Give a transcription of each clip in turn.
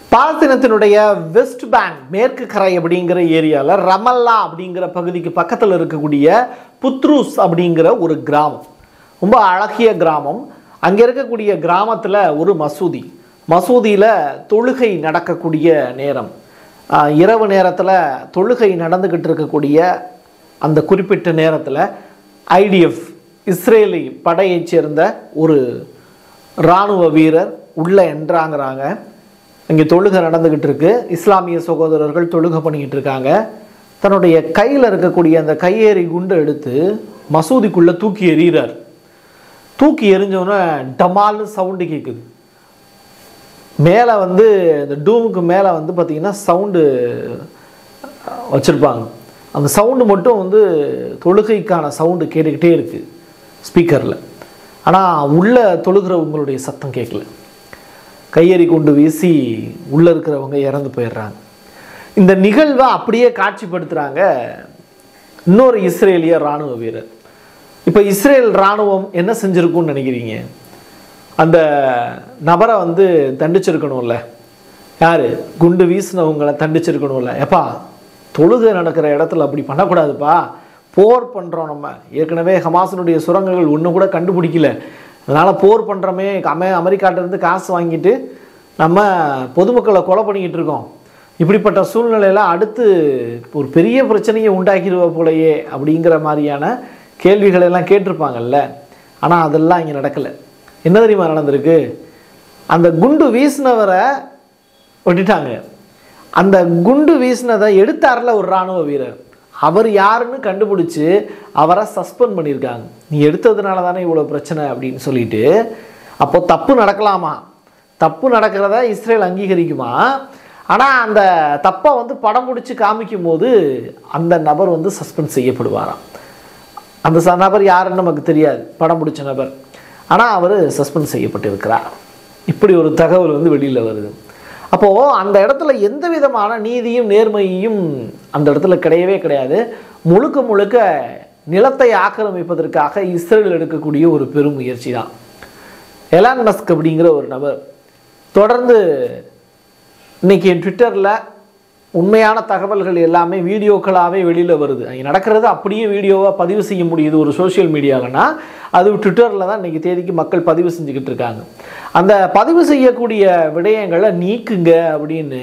பாலஸ்தீனத்தினுடைய west bank மேற்கு கரை அப்படிங்கிற ஏரியாவில் ரமல்லா அப்படிங்கிற பகுதிக்கு பக்கத்தில் இருக்கக்கூடிய புத்ரூஸ் அப்படிங்கிற ஒரு கிராமம் ரொம்ப அழகிய கிராமம் அங்கே இருக்கக்கூடிய கிராமத்தில் ஒரு மசூதி மசூதியில் தொழுகை நடக்கக்கூடிய நேரம் ஆஹ், இரவு நேரத்தில் தொழுகை நடந்துக்கிட்டு இருக்கக்கூடிய அந்த குறிப்பிட்ட நேரத்தில் ஐடிஎஃப் இஸ்ரேலி படையைச் சேர்ந்த ஒரு இராணுவ வீரர் உள்ளே என்றாங்கிறாங்க இங்கே தொழுகை நடந்துக்கிட்டு இருக்கு இஸ்லாமிய சகோதரர்கள் தொழுகை பண்ணிக்கிட்டு இருக்காங்க தன்னுடைய கையில் இருக்கக்கூடிய அந்த கையேறி குண்டை எடுத்து மசூதிக்குள்ளே தூக்கி எறிகிறார் தூக்கி எறிஞ்சோன்னே டமால்னு சவுண்டு கேட்குது மேலே வந்து இந்த டூமுக்கு மேலே வந்து பார்த்திங்கன்னா சவுண்டு வச்சுருப்பாங்க அந்த சவுண்டு மட்டும் வந்து தொழுகைக்கான சவுண்டு கேட்டுக்கிட்டே இருக்குது ஸ்பீக்கரில் ஆனால் உள்ளே தொழுகிறவங்களுடைய சத்தம் கேட்கல கையெறி கொண்டு வீசி உள்ளே இருக்கிறவங்க இறந்து போயிடுறாங்க இந்த நிகழ்வை அப்படியே காட்சிப்படுத்துகிறாங்க இன்னொரு இஸ்ரேலிய இராணுவ வீரர் இப்போ இஸ்ரேல் இராணுவம் என்ன செஞ்சுருக்கும்னு நினைக்கிறீங்க அந்த நபரை வந்து தண்டிச்சிருக்கணும்ல யார் குண்டு வீசினவங்களை தண்டிச்சிருக்கணும்ல எப்பா தொழுகை நடக்கிற இடத்துல அப்படி பண்ணக்கூடாதுப்பா போர் பண்ணுறோம் நம்ம ஏற்கனவே ஹமாஸினுடைய சுரங்கங்கள் ஒன்று கூட கண்டுபிடிக்கல அதனால் போர் பண்ணுறோமே அமெ அமெரிக்காட்டிலேருந்து காசு வாங்கிட்டு நம்ம பொதுமக்களை கொலை பண்ணிக்கிட்டு இருக்கோம் இப்படிப்பட்ட சூழ்நிலையில் அடுத்து ஒரு பெரிய பிரச்சனையை உண்டாக்கிடுவ போலையே அப்படிங்கிற மாதிரியான கேள்விகள் எல்லாம் கேட்டிருப்பாங்கல்ல ஆனால் அதெல்லாம் இங்கே நடக்கலை என்ன தெரியுமா நடந்திருக்கு அந்த குண்டு வீசினவரை விட்டுட்டாங்க அந்த குண்டு வீசினதை எடுத்தார்ல ஒரு இராணுவ வீரர் அவர் யாருன்னு கண்டுபிடிச்சு அவரை சஸ்பெண்ட் பண்ணியிருக்காங்க நீ எடுத்ததுனால தானே இவ்வளோ பிரச்சனை அப்படின்னு சொல்லிட்டு அப்போ தப்பு நடக்கலாமா தப்பு நடக்கிறத இஸ்ரேல் அங்கீகரிக்குமா ஆனால் அந்த தப்பை வந்து படம் பிடிச்சி காமிக்கும் போது அந்த நபர் வந்து சஸ்பெண்ட் செய்யப்படுவாராம் அந்த ச- நபர் யாருன்னு நமக்கு தெரியாது படம் பிடிச்ச நபர் ஆனால் அவர் சஸ்பெண்ட் செய்யப்பட்டிருக்கிறார் இப்படி ஒரு தகவல் வந்து வெளியில் வருது அப்போது அந்த இடத்துல எந்த விதமான நீதியும் நேர்மையும் அந்த இடத்துல கிடையவே கிடையாது முழுக்க முழுக்க நிலத்தை ஆக்கிரமிப்பதற்காக இஸ்ரேல் எடுக்கக்கூடிய ஒரு பெரும் முயற்சி தான் எலான் மஸ்க் அப்படிங்கிற ஒரு நபர் தொடர்ந்து இன்னைக்கு ட்விட்டரில் உண்மையான தகவல்கள் எல்லாமே வீடியோக்களாகவே வெளியில் வருது அங்கே நடக்கிறது அப்படியே வீடியோவாக பதிவு செய்ய முடியுது ஒரு சோஷியல் மீடியாவில்னா அது ட்விட்டரில் தான் இன்றைக்கி தேதிக்கு மக்கள் பதிவு செஞ்சுக்கிட்டு இருக்காங்க அந்த பதிவு செய்யக்கூடிய விடயங்களை நீக்குங்க அப்படின்னு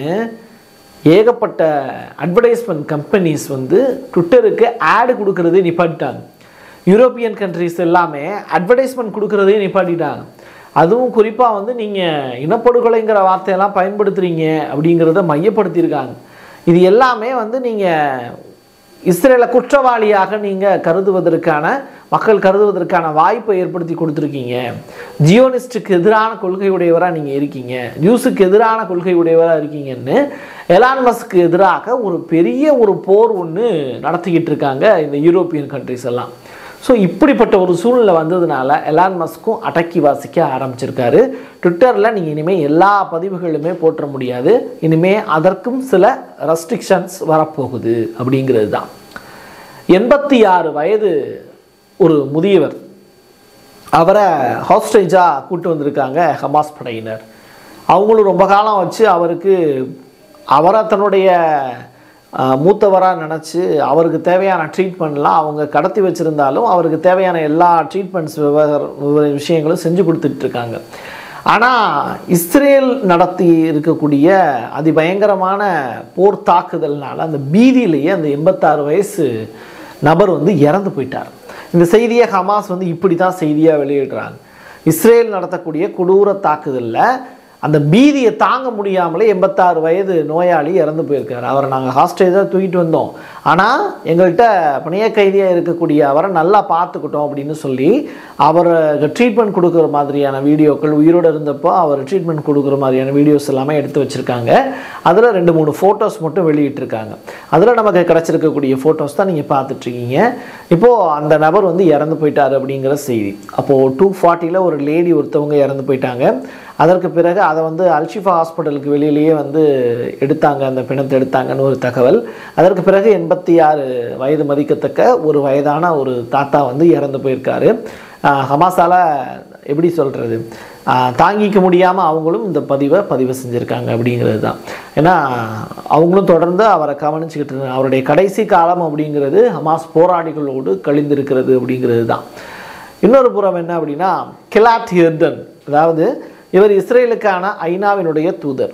ஏகப்பட்ட அட்வர்டைஸ்மெண்ட் கம்பெனிஸ் வந்து ட்விட்டருக்கு ஆடு கொடுக்கறதே நிப்பாட்டிட்டாங்க யூரோப்பியன் கண்ட்ரிஸ் எல்லாமே அட்வர்டைஸ்மெண்ட் கொடுக்கறதே நிப்பாட்டிட்டாங்க அதுவும் குறிப்பாக வந்து நீங்கள் இனப்படுகொலைங்கிற வார்த்தையெல்லாம் பயன்படுத்துகிறீங்க அப்படிங்கிறத மையப்படுத்தியிருக்காங்க இது எல்லாமே வந்து நீங்கள் இஸ்ரேலை குற்றவாளியாக நீங்கள் கருதுவதற்கான மக்கள் கருதுவதற்கான வாய்ப்பை ஏற்படுத்தி கொடுத்துருக்கீங்க ஜியோனிஸ்டுக்கு எதிரான கொள்கையுடையவராக நீங்கள் இருக்கீங்க நியூஸுக்கு எதிரான கொள்கையுடையவராக இருக்கீங்கன்னு எலான் மஸ்க்கு எதிராக ஒரு பெரிய ஒரு போர் ஒன்று நடத்திக்கிட்டு இருக்காங்க இந்த யூரோப்பியன் கண்ட்ரிஸ் எல்லாம் ஸோ இப்படிப்பட்ட ஒரு சூழ்நிலை வந்ததுனால எலான் மஸ்க்கும் அடக்கி வாசிக்க ஆரம்பிச்சிருக்காரு ட்விட்டரில் நீங்கள் இனிமேல் எல்லா பதிவுகளுமே போற்ற முடியாது இனிமேல் அதற்கும் சில ரெஸ்ட்ரிக்ஷன்ஸ் வரப்போகுது அப்படிங்கிறது தான் எண்பத்தி ஆறு வயது ஒரு முதியவர் அவரை ஹாஸ்டேஜாக கூட்டு வந்திருக்காங்க ஹமாஸ் படையினர் அவங்களும் ரொம்ப காலம் வச்சு அவருக்கு அவரை தன்னுடைய மூத்தவராக நினச்சி அவருக்கு தேவையான ட்ரீட்மெண்ட்லாம் அவங்க கடத்தி வச்சுருந்தாலும் அவருக்கு தேவையான எல்லா ட்ரீட்மெண்ட்ஸ் விவகார விஷயங்களும் செஞ்சு கொடுத்துட்ருக்காங்க ஆனால் இஸ்ரேல் நடத்தி இருக்கக்கூடிய அதிபயங்கரமான போர் தாக்குதல்னால அந்த பீதியிலேயே அந்த எண்பத்தாறு வயசு நபர் வந்து இறந்து போயிட்டார் இந்த செய்தியை ஹமாஸ் வந்து இப்படி தான் செய்தியாக வெளியிடுறாங்க இஸ்ரேல் நடத்தக்கூடிய கொடூர தாக்குதலில் அந்த பீதியை தாங்க முடியாமலே எண்பத்தாறு வயது நோயாளி இறந்து போயிருக்காரு அவரை நாங்கள் ஹாஸ்டேஜாக தூக்கிட்டு வந்தோம் ஆனால் எங்கள்கிட்ட பணிய கைதியாக இருக்கக்கூடிய அவரை நல்லா பார்த்துக்கிட்டோம் அப்படின்னு சொல்லி அவருக்கு ட்ரீட்மெண்ட் கொடுக்குற மாதிரியான வீடியோக்கள் உயிரோடு இருந்தப்போ அவர் ட்ரீட்மெண்ட் கொடுக்குற மாதிரியான வீடியோஸ் எல்லாமே எடுத்து வச்சுருக்காங்க அதில் ரெண்டு மூணு ஃபோட்டோஸ் மட்டும் வெளியிட்டிருக்காங்க அதில் நமக்கு கிடச்சிருக்கக்கூடிய ஃபோட்டோஸ் தான் நீங்கள் பார்த்துட்ருக்கீங்க இப்போது அந்த நபர் வந்து இறந்து போயிட்டார் அப்படிங்கிற செய்தி அப்போது டூ ஃபார்ட்டியில் ஒரு லேடி ஒருத்தவங்க இறந்து போயிட்டாங்க அதற்கு பிறகு அதை வந்து அல்ஷிஃபா ஹாஸ்பிட்டலுக்கு வெளியிலேயே வந்து எடுத்தாங்க அந்த பிணத்தை எடுத்தாங்கன்னு ஒரு தகவல் அதற்கு பிறகு எண்பத்தி ஆறு வயது மதிக்கத்தக்க ஒரு வயதான ஒரு தாத்தா வந்து இறந்து போயிருக்காரு ஹமாஸால் எப்படி சொல்கிறது தாங்கிக்க முடியாமல் அவங்களும் இந்த பதிவை பதிவு செஞ்சுருக்காங்க அப்படிங்கிறது தான் ஏன்னா அவங்களும் தொடர்ந்து அவரை கவனிச்சுக்கிட்டு இருந்தாங்க அவருடைய கடைசி காலம் அப்படிங்கிறது ஹமாஸ் போராளிகளோடு கழிந்திருக்கிறது அப்படிங்கிறது தான் இன்னொரு புறம் என்ன அப்படின்னா கிலாட் ஹிர்டன் அதாவது இவர் இஸ்ரேலுக்கான ஐநாவினுடைய தூதர்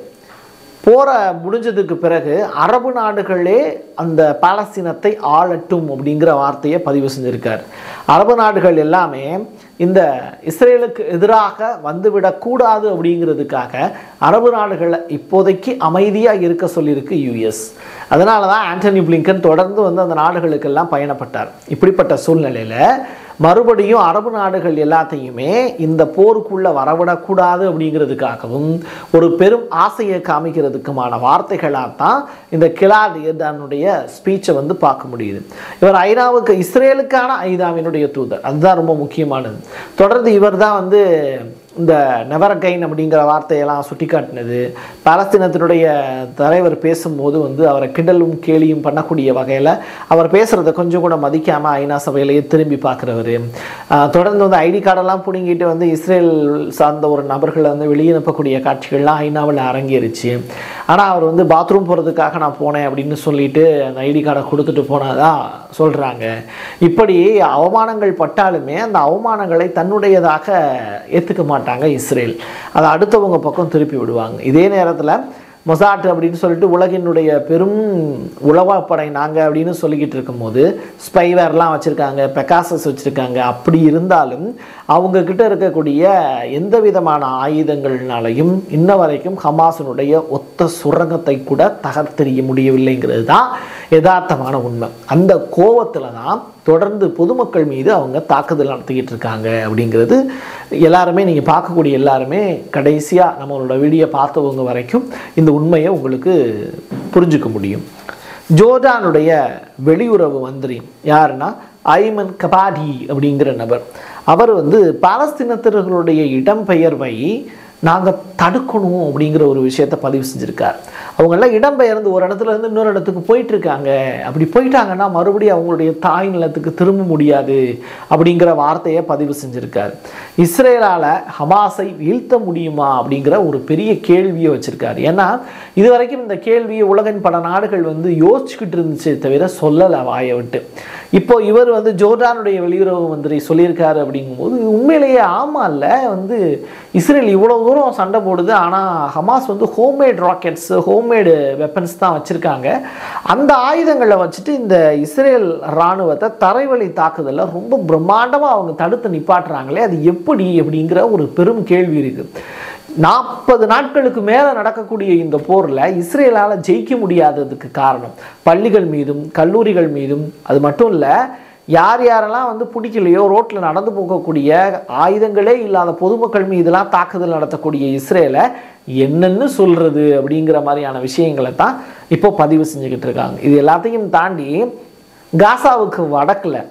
போரை முடிஞ்சதுக்கு பிறகு அரபு நாடுகளே அந்த பாலஸ்தீனத்தை ஆளட்டும் அப்படிங்கிற வார்த்தையை பதிவு செஞ்சிருக்கார் அரபு நாடுகள் எல்லாமே இந்த இஸ்ரேலுக்கு எதிராக வந்துவிடக்கூடாது அப்படிங்கிறதுக்காக அரபு நாடுகளை இப்போதைக்கு அமைதியாக இருக்க சொல்லியிருக்கு யுஎஸ் அதனால தான் ஆண்டனி பிளிங்கன் தொடர்ந்து வந்து அந்த நாடுகளுக்கெல்லாம் பயணப்பட்டார் இப்படிப்பட்ட சூழ்நிலையில் மறுபடியும் அரபு நாடுகள் எல்லாத்தையுமே இந்த போருக்குள்ளே வரவிடக்கூடாது அப்படிங்கிறதுக்காகவும் ஒரு பெரும் ஆசையை காமிக்கிறதுக்குமான வார்த்தைகளாக தான் இந்த கிலாட் தன்னுடைய ஸ்பீச்சை வந்து பார்க்க முடியுது இவர் ஐநாவுக்கு இஸ்ரேலுக்கான ஐநாவினுடைய தூதர் அதுதான் ரொம்ப முக்கியமானது தொடர்ந்து இவர் தான் வந்து இந்த நெவரகைன் அப்படிங்கிற வார்த்தையெல்லாம் சுட்டிக்காட்டினது பாலஸ்தீனத்தினுடைய தலைவர் பேசும்போது வந்து அவரை கிண்டலும் கேலியும் பண்ணக்கூடிய வகையில் அவர் பேசுகிறத கொஞ்சம் கூட மதிக்காமல் ஐநா சபையிலேயே திரும்பி பார்க்குறவர் தொடர்ந்து வந்து ஐடி கார்டெல்லாம் பிடுங்கிட்டு வந்து இஸ்ரேல் சார்ந்த ஒரு நபர்களை வந்து வெளியே அனுப்பக்கூடிய காட்சிகள்லாம் ஐநாவில் அரங்கேறிச்சு ஆனால் அவர் வந்து பாத்ரூம் போகிறதுக்காக நான் போனேன் அப்படின்னு சொல்லிட்டு அந்த ஐடி கார்டை கொடுத்துட்டு போனதா சொல்கிறாங்க இப்படி அவமானங்கள் பட்டாலுமே அந்த அவமானங்களை தன்னுடையதாக ஏற்றுக்க மாட்டாங்க இஸ்ரேல் அதை அடுத்தவங்க பக்கம் திருப்பி விடுவாங்க இதே நேரத்தில் மொசாட் அப்படின்னு சொல்லிட்டு உலகினுடைய பெரும் உளவாப்படை நாங்கள் அப்படின்னு சொல்லிக்கிட்டு இருக்கும்போது ஸ்பைவேர்லாம் வச்சுருக்காங்க பெக்காசஸ் வச்சுருக்காங்க அப்படி இருந்தாலும் அவங்கக்கிட்ட இருக்கக்கூடிய எந்த விதமான ஆயுதங்கள்னாலையும் இன்ன வரைக்கும் ஹமாஸினுடைய ஒத்த சுரங்கத்தை கூட தகர்த்தெறிய முடியவில்லைங்கிறது தான் யதார்த்தமான உண்மை அந்த கோவத்தில் தான் தொடர்ந்து பொதுமக்கள் மீது அவங்க தாக்குதல் நடத்திக்கிட்டு இருக்காங்க அப்படிங்கிறது எல்லாருமே நீங்கள் பார்க்கக்கூடிய எல்லாருமே கடைசியாக நம்மளோட வீடியோ பார்த்தவங்க வரைக்கும் இந்த உண்மையை உங்களுக்கு புரிஞ்சுக்க முடியும் ஜோர்டானுடைய வெளியுறவு மந்திரி யாருன்னா ஐமன் கபாடி அப்படிங்கிற நபர் அவர் வந்து பாலஸ்தீனத்தர்களுடைய இடம்பெயர்வை நாங்கள் தடுக்கணும் அப்படிங்கிற ஒரு விஷயத்தை பதிவு செஞ்சுருக்கார் அவங்கெல்லாம் இடம்பெயர்ந்து ஒரு இடத்துல இருந்து இன்னொரு இடத்துக்கு போயிட்டு இருக்காங்க அப்படி போயிட்டாங்கன்னா மறுபடியும் அவங்களுடைய தாய் நிலத்துக்கு திரும்ப முடியாது அப்படிங்கிற வார்த்தையை பதிவு செஞ்சுருக்கார் இஸ்ரேலால் ஹமாஸை வீழ்த்த முடியுமா அப்படிங்கிற ஒரு பெரிய கேள்வியை வச்சுருக்காரு ஏன்னா இது வரைக்கும் இந்த கேள்வியை உலகின் பல நாடுகள் வந்து யோசிச்சுக்கிட்டு இருந்துச்சே தவிர சொல்லலை வாயை விட்டு இப்போ இவர் வந்து ஜோர்டானுடைய வெளியுறவு மந்திரி சொல்லியிருக்காரு அப்படிங்கும்போது உண்மையிலேயே ஆமா இல்ல வந்து இஸ்ரேல் இவ்வளவு தூரம் சண்டை போடுது ஆனால் ஹமாஸ் வந்து ஹோம்மேட் ராக்கெட்ஸ் ஹோம்மேடு வெப்பன்ஸ் தான் வச்சுருக்காங்க அந்த ஆயுதங்களை வச்சுட்டு இந்த இஸ்ரேல் இராணுவத்தை தரைவழி தாக்குதலில் ரொம்ப பிரம்மாண்டமாக அவங்க தடுத்து நிப்பாட்டுறாங்களே அது எப்படி அப்படிங்கிற ஒரு பெரும் கேள்வி இருக்குது நாற்பது நாட்களுக்கு மேலே நடக்கக்கூடிய இந்த போரில் இஸ்ரேலால் ஜெயிக்க முடியாததுக்கு காரணம் பள்ளிகள் மீதும் கல்லூரிகள் மீதும் அது மட்டும் இல்லை யார் யாரெல்லாம் வந்து பிடிக்கலையோ ரோட்டில் நடந்து போகக்கூடிய ஆயுதங்களே இல்லாத பொதுமக்கள் மீதெல்லாம் தாக்குதல் நடத்தக்கூடிய இஸ்ரேலை என்னன்னு சொல்கிறது அப்படிங்கிற மாதிரியான விஷயங்களை தான் இப்போ பதிவு செஞ்சுக்கிட்டு இருக்காங்க இது எல்லாத்தையும் தாண்டி காசாவுக்கு வடக்கில்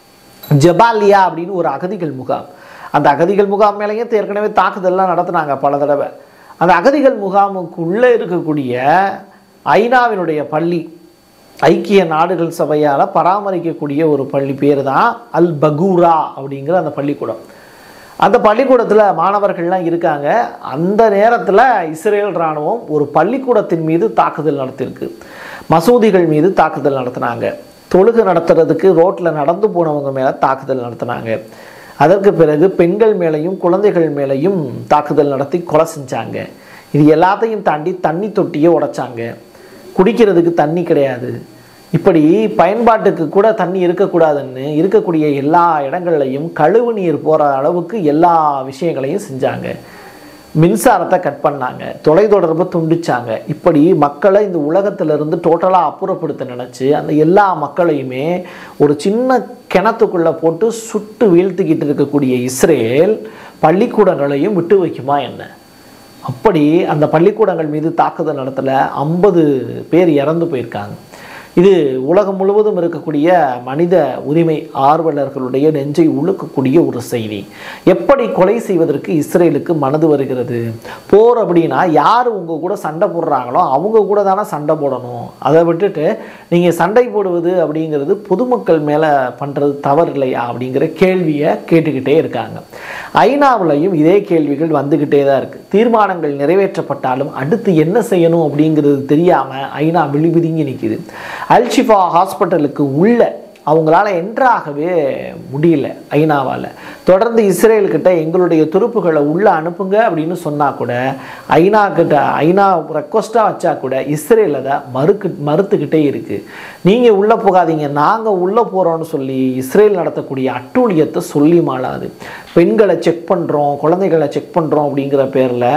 ஜபாலியா அப்படின்னு ஒரு அகதிகள் முகாம் அந்த அகதிகள் முகாம் மேலேயும் ஏற்கனவே தாக்குதல்லாம் நடத்துனாங்க பல தடவை அந்த அகதிகள் முகாமுக்குள்ளே இருக்கக்கூடிய ஐநாவினுடைய பள்ளி ஐக்கிய நாடுகள் சபையால் பராமரிக்கக்கூடிய ஒரு பள்ளி பேர் தான் அல் பகூரா அப்படிங்கிற அந்த பள்ளிக்கூடம் அந்த பள்ளிக்கூடத்தில் மாணவர்கள்லாம் இருக்காங்க அந்த நேரத்தில் இஸ்ரேல் இராணுவம் ஒரு பள்ளிக்கூடத்தின் மீது தாக்குதல் நடத்தியிருக்கு மசூதிகள் மீது தாக்குதல் நடத்தினாங்க தொழுகை நடத்துறதுக்கு ரோட்டில் நடந்து போனவங்க மேலே தாக்குதல் நடத்தினாங்க அதற்கு பிறகு பெண்கள் மேலேயும் குழந்தைகள் மேலேயும் தாக்குதல் நடத்தி கொலை செஞ்சாங்க இது எல்லாத்தையும் தாண்டி தண்ணி தொட்டியை உடைச்சாங்க குடிக்கிறதுக்கு தண்ணி கிடையாது இப்படி பயன்பாட்டுக்கு கூட தண்ணி இருக்கக்கூடாதுன்னு இருக்கக்கூடிய எல்லா இடங்கள்லையும் கழிவு நீர் போகிற அளவுக்கு எல்லா விஷயங்களையும் செஞ்சாங்க மின்சாரத்தை கட் பண்ணாங்க தொலைத்தொடர்பை துண்டிச்சாங்க இப்படி மக்களை இந்த உலகத்திலிருந்து டோட்டலாக அப்புறப்படுத்த நினச்சி அந்த எல்லா மக்களையுமே ஒரு சின்ன கிணத்துக்குள்ளே போட்டு சுட்டு வீழ்த்திக்கிட்டு இருக்கக்கூடிய இஸ்ரேல் பள்ளிக்கூடங்களையும் விட்டு வைக்குமா என்ன அப்படி அந்த பள்ளிக்கூடங்கள் மீது தாக்குதல் நடத்தல ஐம்பது பேர் இறந்து போயிருக்காங்க இது உலகம் முழுவதும் இருக்கக்கூடிய மனித உரிமை ஆர்வலர்களுடைய நெஞ்சை உழுக்கக்கூடிய ஒரு செய்தி எப்படி கொலை செய்வதற்கு இஸ்ரேலுக்கு மனது வருகிறது போர் அப்படின்னா யார் உங்கள் கூட சண்டை போடுறாங்களோ அவங்க கூட தானே சண்டை போடணும் அதை விட்டுட்டு நீங்கள் சண்டை போடுவது அப்படிங்கிறது பொதுமக்கள் மேலே பண்ணுறது தவறு இல்லையா அப்படிங்கிற கேள்வியை கேட்டுக்கிட்டே இருக்காங்க ஐநாவிலையும் இதே கேள்விகள் வந்துக்கிட்டே தான் இருக்குது தீர்மானங்கள் நிறைவேற்றப்பட்டாலும் அடுத்து என்ன செய்யணும் அப்படிங்கிறது தெரியாமல் ஐநா விழிபிதுங்கி நிற்கிது அல்ஷிஃபா ஹாஸ்பிட்டலுக்கு உள்ள அவங்களால என்ட்ராகவே முடியல ஐநாவால் தொடர்ந்து இஸ்ரேல்கிட்ட எங்களுடைய துருப்புகளை உள்ளே அனுப்புங்க அப்படின்னு சொன்னால் கூட ஐநா கிட்ட ஐநா ரெக்வஸ்ட்டாக வச்சா கூட இஸ்ரேல் அதை மறுக்கு மறுத்துக்கிட்டே இருக்குது நீங்கள் உள்ளே போகாதீங்க நாங்கள் உள்ளே போகிறோம்னு சொல்லி இஸ்ரேல் நடத்தக்கூடிய அட்டூழியத்தை சொல்லி மாளாது பெண்களை செக் பண்ணுறோம் குழந்தைகளை செக் பண்ணுறோம் அப்படிங்கிற பேரில்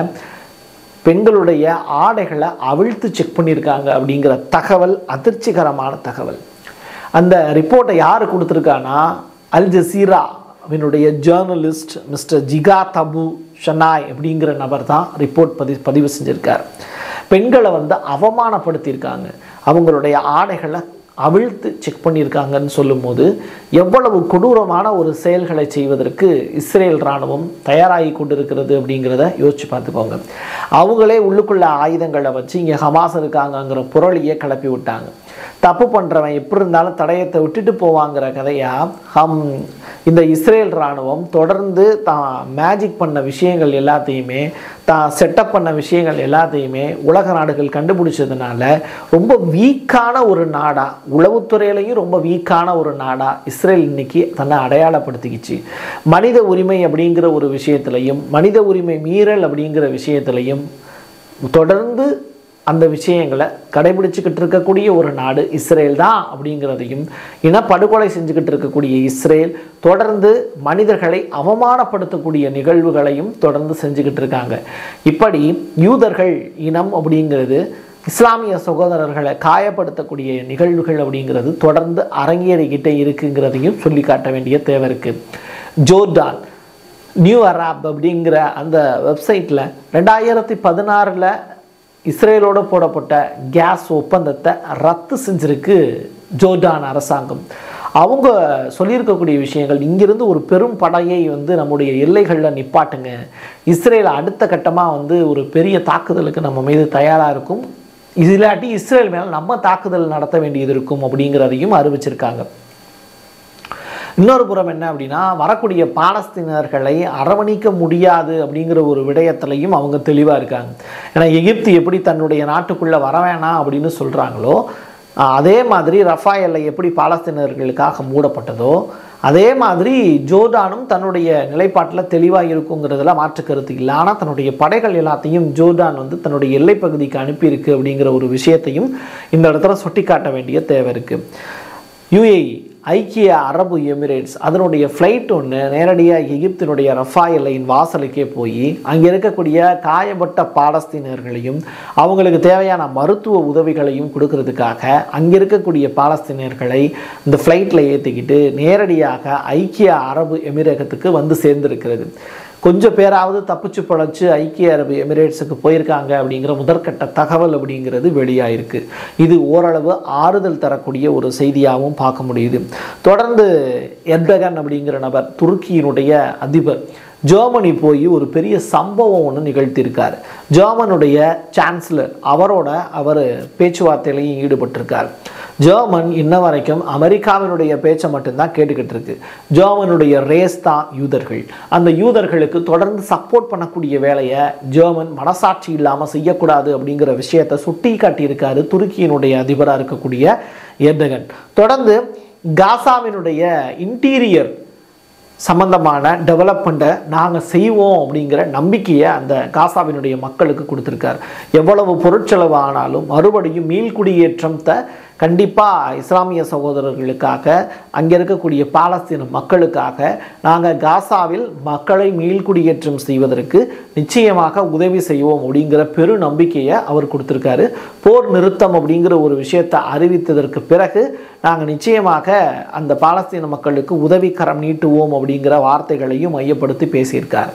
பெண்களுடைய ஆடைகளை அவிழ்த்து செக் பண்ணியிருக்காங்க அப்படிங்கிற தகவல் அதிர்ச்சிகரமான தகவல் அந்த ரிப்போர்ட்டை யார் கொடுத்துருக்கானா அல் ஜசீரா அவனுடைய ஜேர்னலிஸ்ட் மிஸ்டர் ஜிகா தபு ஷனாய் அப்படிங்கிற நபர் தான் ரிப்போர்ட் பதி பதிவு செஞ்சுருக்கார் பெண்களை வந்து அவமானப்படுத்தியிருக்காங்க அவங்களுடைய ஆடைகளை அவிழ்த்து செக் பண்ணியிருக்காங்கன்னு சொல்லும்போது எவ்வளவு கொடூரமான ஒரு செயல்களை செய்வதற்கு இஸ்ரேல் இராணுவம் தயாராகி கொண்டிருக்கிறது அப்படிங்கிறத யோசிச்சு பார்த்துக்கோங்க அவங்களே உள்ளுக்குள்ள ஆயுதங்களை வச்சு இங்கே ஹமாஸ் இருக்காங்கங்கிற புரளியை கிளப்பி விட்டாங்க தப்பு பண்ணுறவன் எப்படி இருந்தாலும் தடயத்தை விட்டுட்டு போவாங்கிற கதையா ஹம் இந்த இஸ்ரேல் இராணுவம் தொடர்ந்து தான் மேஜிக் பண்ண விஷயங்கள் எல்லாத்தையுமே தான் செட்டப் பண்ண விஷயங்கள் எல்லாத்தையுமே உலக நாடுகள் கண்டுபிடிச்சதுனால ரொம்ப வீக்கான ஒரு நாடா உளவுத்துறையிலையும் ரொம்ப வீக்கான ஒரு நாடா இஸ்ரேல் இன்னைக்கு தன்னை அடையாளப்படுத்திக்கிச்சு மனித உரிமை அப்படிங்கிற ஒரு விஷயத்திலையும் மனித உரிமை மீறல் அப்படிங்கிற விஷயத்திலையும் தொடர்ந்து அந்த விஷயங்களை கடைபிடிச்சுக்கிட்டு இருக்கக்கூடிய ஒரு நாடு இஸ்ரேல் தான் அப்படிங்கிறதையும் இனப்படுகொலை செஞ்சுக்கிட்டு இருக்கக்கூடிய இஸ்ரேல் தொடர்ந்து மனிதர்களை அவமானப்படுத்தக்கூடிய நிகழ்வுகளையும் தொடர்ந்து செஞ்சுக்கிட்டு இருக்காங்க இப்படி யூதர்கள் இனம் அப்படிங்கிறது இஸ்லாமிய சகோதரர்களை காயப்படுத்தக்கூடிய நிகழ்வுகள் அப்படிங்கிறது தொடர்ந்து அரங்கேறிக்கிட்டே இருக்குங்கிறதையும் சொல்லி காட்ட வேண்டிய தேவை இருக்குது ஜோர்டான் நியூ அராப் அப்படிங்கிற அந்த வெப்சைட்டில் ரெண்டாயிரத்தி பதினாறில் இஸ்ரேலோடு போடப்பட்ட கேஸ் ஒப்பந்தத்தை ரத்து செஞ்சிருக்கு ஜோர்டான் அரசாங்கம் அவங்க சொல்லியிருக்கக்கூடிய விஷயங்கள் இங்கிருந்து ஒரு பெரும் படையை வந்து நம்முடைய எல்லைகளில் நிப்பாட்டுங்க இஸ்ரேல் அடுத்த கட்டமாக வந்து ஒரு பெரிய தாக்குதலுக்கு நம்ம மீது தயாராக இருக்கும் இல்லாட்டி இஸ்ரேல் மேலே நம்ம தாக்குதல் நடத்த வேண்டியது இருக்கும் அப்படிங்கிறதையும் அறிவிச்சிருக்காங்க இன்னொரு புறம் என்ன அப்படின்னா வரக்கூடிய பாலஸ்தீனர்களை அரவணைக்க முடியாது அப்படிங்கிற ஒரு விடயத்திலையும் அவங்க தெளிவாக இருக்காங்க ஏன்னா எகிப்து எப்படி தன்னுடைய நாட்டுக்குள்ளே வர வேணாம் அப்படின்னு சொல்கிறாங்களோ அதே மாதிரி ரஃபா எல்லை எப்படி பாலஸ்தீனர்களுக்காக மூடப்பட்டதோ அதே மாதிரி ஜோர்டானும் தன்னுடைய நிலைப்பாட்டில் தெளிவாக இருக்குங்கிறதுல மாற்று கருத்து இல்லை ஆனால் தன்னுடைய படைகள் எல்லாத்தையும் ஜோர்டான் வந்து தன்னுடைய எல்லைப் பகுதிக்கு அனுப்பியிருக்கு அப்படிங்கிற ஒரு விஷயத்தையும் இந்த இடத்துல சுட்டிக்காட்ட வேண்டிய தேவை இருக்குது யுஏஇ ஐக்கிய அரபு எமிரேட்ஸ் அதனுடைய ஃப்ளைட் ஒன்று நேரடியாக எகிப்தினுடைய ரஃபா எல்லையின் வாசலுக்கே போய் அங்கே இருக்கக்கூடிய காயப்பட்ட பாலஸ்தீனர்களையும் அவங்களுக்கு தேவையான மருத்துவ உதவிகளையும் கொடுக்கறதுக்காக அங்கே இருக்கக்கூடிய பாலஸ்தீனர்களை இந்த ஃப்ளைட்டில் ஏற்றிக்கிட்டு நேரடியாக ஐக்கிய அரபு எமிரகத்துக்கு வந்து சேர்ந்திருக்கிறது கொஞ்சம் பேராவது தப்பிச்சு பழச்சு ஐக்கிய அரபு எமிரேட்ஸுக்கு போயிருக்காங்க அப்படிங்கிற முதற்கட்ட தகவல் அப்படிங்கிறது வெளியாயிருக்கு இது ஓரளவு ஆறுதல் தரக்கூடிய ஒரு செய்தியாகவும் பார்க்க முடியுது தொடர்ந்து எர்டகன் அப்படிங்கிற நபர் துருக்கியினுடைய அதிபர் ஜெர்மனி போய் ஒரு பெரிய சம்பவம் ஒன்று நிகழ்த்தியிருக்கார் ஜெர்மனுடைய சான்சலர் அவரோட அவர் பேச்சுவார்த்தையிலையும் ஈடுபட்டிருக்கார் ஜெர்மன் இன்ன வரைக்கும் அமெரிக்காவினுடைய பேச்சை மட்டும்தான் கேட்டுக்கிட்டு இருக்கு ஜெர்மனுடைய ரேஸ் தான் யூதர்கள் அந்த யூதர்களுக்கு தொடர்ந்து சப்போர்ட் பண்ணக்கூடிய வேலையை ஜெர்மன் மனசாட்சி இல்லாமல் செய்யக்கூடாது அப்படிங்கிற விஷயத்தை சுட்டி காட்டியிருக்காரு துருக்கியினுடைய அதிபராக இருக்கக்கூடிய எர்டகன் தொடர்ந்து காசாவினுடைய இன்டீரியர் சம்பந்தமான டெவலப்மெண்ட்டை நாங்கள் செய்வோம் அப்படிங்கிற நம்பிக்கையை அந்த காசாவினுடைய மக்களுக்கு கொடுத்துருக்கார் எவ்வளவு பொருட்செலவு ஆனாலும் மறுபடியும் மீள்குடியேற்றத்தை கண்டிப்பாக இஸ்லாமிய சகோதரர்களுக்காக அங்கே இருக்கக்கூடிய பாலஸ்தீன மக்களுக்காக நாங்கள் காசாவில் மக்களை மீள்குடியேற்றம் செய்வதற்கு நிச்சயமாக உதவி செய்வோம் அப்படிங்கிற பெரு நம்பிக்கையை அவர் கொடுத்துருக்காரு போர் நிறுத்தம் அப்படிங்கிற ஒரு விஷயத்தை அறிவித்ததற்கு பிறகு நாங்கள் நிச்சயமாக அந்த பாலஸ்தீன மக்களுக்கு உதவிக்கரம் நீட்டுவோம் அப்படிங்கிற வார்த்தைகளையும் மையப்படுத்தி பேசியிருக்கார்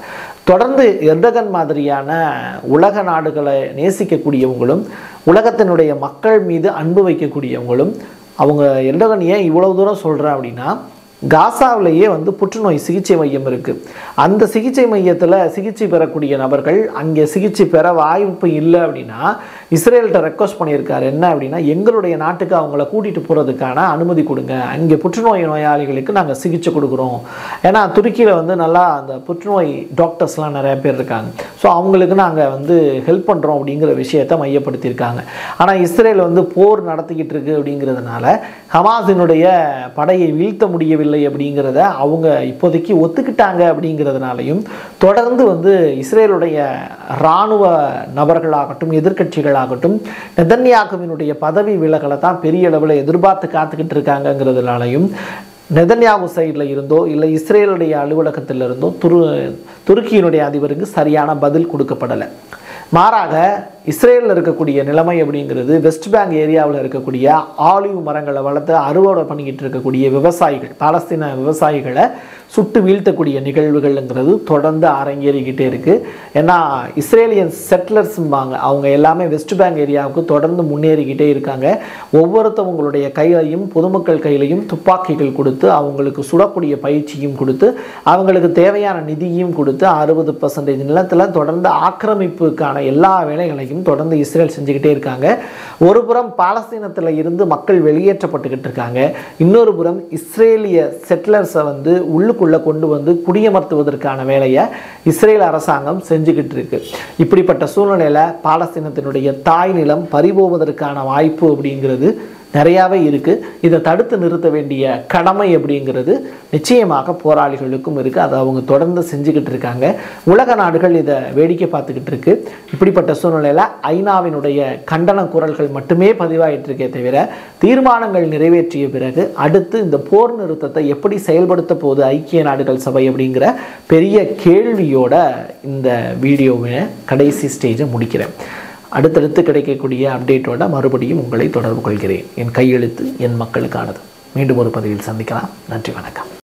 தொடர்ந்து எர்டகன் மாதிரியான உலக நாடுகளை நேசிக்கக்கூடியவங்களும் உலகத்தினுடைய மக்கள் மீது அன்பு வைக்கக்கூடியவங்களும் அவங்க எர்டகன் ஏன் இவ்வளவு தூரம் சொல்கிறேன் அப்படின்னா காசாவிலேயே வந்து புற்றுநோய் சிகிச்சை மையம் இருக்குது அந்த சிகிச்சை மையத்தில் சிகிச்சை பெறக்கூடிய நபர்கள் அங்கே சிகிச்சை பெற வாய்ப்பு இல்லை அப்படின்னா இஸ்ரேல்கிட்ட ரெக்வஸ்ட் பண்ணியிருக்காரு என்ன அப்படின்னா எங்களுடைய நாட்டுக்கு அவங்கள கூட்டிகிட்டு போகிறதுக்கான அனுமதி கொடுங்க அங்கே புற்றுநோய் நோயாளிகளுக்கு நாங்கள் சிகிச்சை கொடுக்குறோம் ஏன்னா துருக்கியில் வந்து நல்லா அந்த புற்றுநோய் டாக்டர்ஸ்லாம் நிறைய பேர் இருக்காங்க ஸோ அவங்களுக்கு நாங்கள் வந்து ஹெல்ப் பண்ணுறோம் அப்படிங்கிற விஷயத்தை மையப்படுத்தியிருக்காங்க ஆனால் இஸ்ரேல் வந்து போர் நடத்திக்கிட்டு இருக்கு அப்படிங்கிறதுனால ஹமாஸினுடைய படையை வீழ்த்த முடியவில்லை அப்படிங்கிறத அவங்க இப்போதைக்கு ஒத்துக்கிட்டாங்க அப்படிங்கிறதுனாலையும் தொடர்ந்து வந்து இஸ்ரேலுடைய இராணுவ நபர்களாகட்டும் எதிர்க்கட்சிகளாகட்டும் நெதன்யாகுவினுடைய பதவி விலகலை தான் பெரிய அளவில் எதிர்பார்த்து காத்துக்கிட்டு இருக்காங்கங்கிறதுனாலையும் நெதன்யாகு சைடில் இருந்தோ இல்லை இஸ்ரேலுடைய அலுவலகத்தில் இருந்தோ துரு துருக்கியினுடைய அதிபருக்கு சரியான பதில் கொடுக்கப்படலை மாறாக இஸ்ரேலில் இருக்கக்கூடிய நிலைமை அப்படிங்கிறது வெஸ்ட் பேங்க் ஏரியாவில் இருக்கக்கூடிய ஆலிவ் மரங்களை வளர்த்து அறுவடை பண்ணிக்கிட்டு இருக்கக்கூடிய விவசாயிகள் பாலஸ்தீன விவசாயிகளை சுட்டு வீழ்த்தக்கூடிய நிகழ்வுகள்ங்கிறது தொடர்ந்து அரங்கேறிக்கிட்டே இருக்குது ஏன்னா இஸ்ரேலியன் செட்டிலர்ஸும்பாங்க அவங்க எல்லாமே வெஸ்ட் பேங்க் ஏரியாவுக்கு தொடர்ந்து முன்னேறிக்கிட்டே இருக்காங்க ஒவ்வொருத்தவங்களுடைய கையிலையும் பொதுமக்கள் கையிலையும் துப்பாக்கிகள் கொடுத்து அவங்களுக்கு சுடக்கூடிய பயிற்சியும் கொடுத்து அவங்களுக்கு தேவையான நிதியும் கொடுத்து அறுபது பர்சன்டேஜ் நிலத்தில் தொடர்ந்து ஆக்கிரமிப்புக்கான எல்லா வேலைகளையும் தொடர்ந்து இஸ்ரேல் செஞ்சுக்கிட்டே இருக்காங்க ஒரு புறம் பாலஸ்தீனத்தில் இருந்து மக்கள் வெளியேற்றப்பட்டுக்கிட்டு இருக்காங்க இன்னொரு புறம் இஸ்ரேலிய செட்டிலர்ஸை வந்து உள்ளுக்குள்ளே கொண்டு வந்து குடியமர்த்துவதற்கான வேலையை இஸ்ரேல் அரசாங்கம் செஞ்சுக்கிட்டு இருக்கு இப்படிப்பட்ட சூழ்நிலையில் பாலஸ்தீனத்தினுடைய தாய் நிலம் பறிபோவதற்கான வாய்ப்பு அப்படிங்கிறது நிறையாவே இருக்குது இதை தடுத்து நிறுத்த வேண்டிய கடமை அப்படிங்கிறது நிச்சயமாக போராளிகளுக்கும் இருக்குது அதை அவங்க தொடர்ந்து செஞ்சுக்கிட்டு இருக்காங்க உலக நாடுகள் இதை வேடிக்கை பார்த்துக்கிட்டு இருக்கு இப்படிப்பட்ட சூழ்நிலையில் ஐநாவினுடைய கண்டன குரல்கள் மட்டுமே பதிவாயிட்டு இருக்கே தவிர தீர்மானங்கள் நிறைவேற்றிய பிறகு அடுத்து இந்த போர் நிறுத்தத்தை எப்படி செயல்படுத்த போகுது ஐக்கிய நாடுகள் சபை அப்படிங்கிற பெரிய கேள்வியோட இந்த வீடியோவை கடைசி ஸ்டேஜை முடிக்கிறேன் அடுத்தடுத்து கிடைக்கக்கூடிய அப்டேட்டோட மறுபடியும் உங்களை தொடர்பு கொள்கிறேன் என் கையெழுத்து என் மக்களுக்கானது மீண்டும் ஒரு பதிவில் சந்திக்கலாம் நன்றி வணக்கம்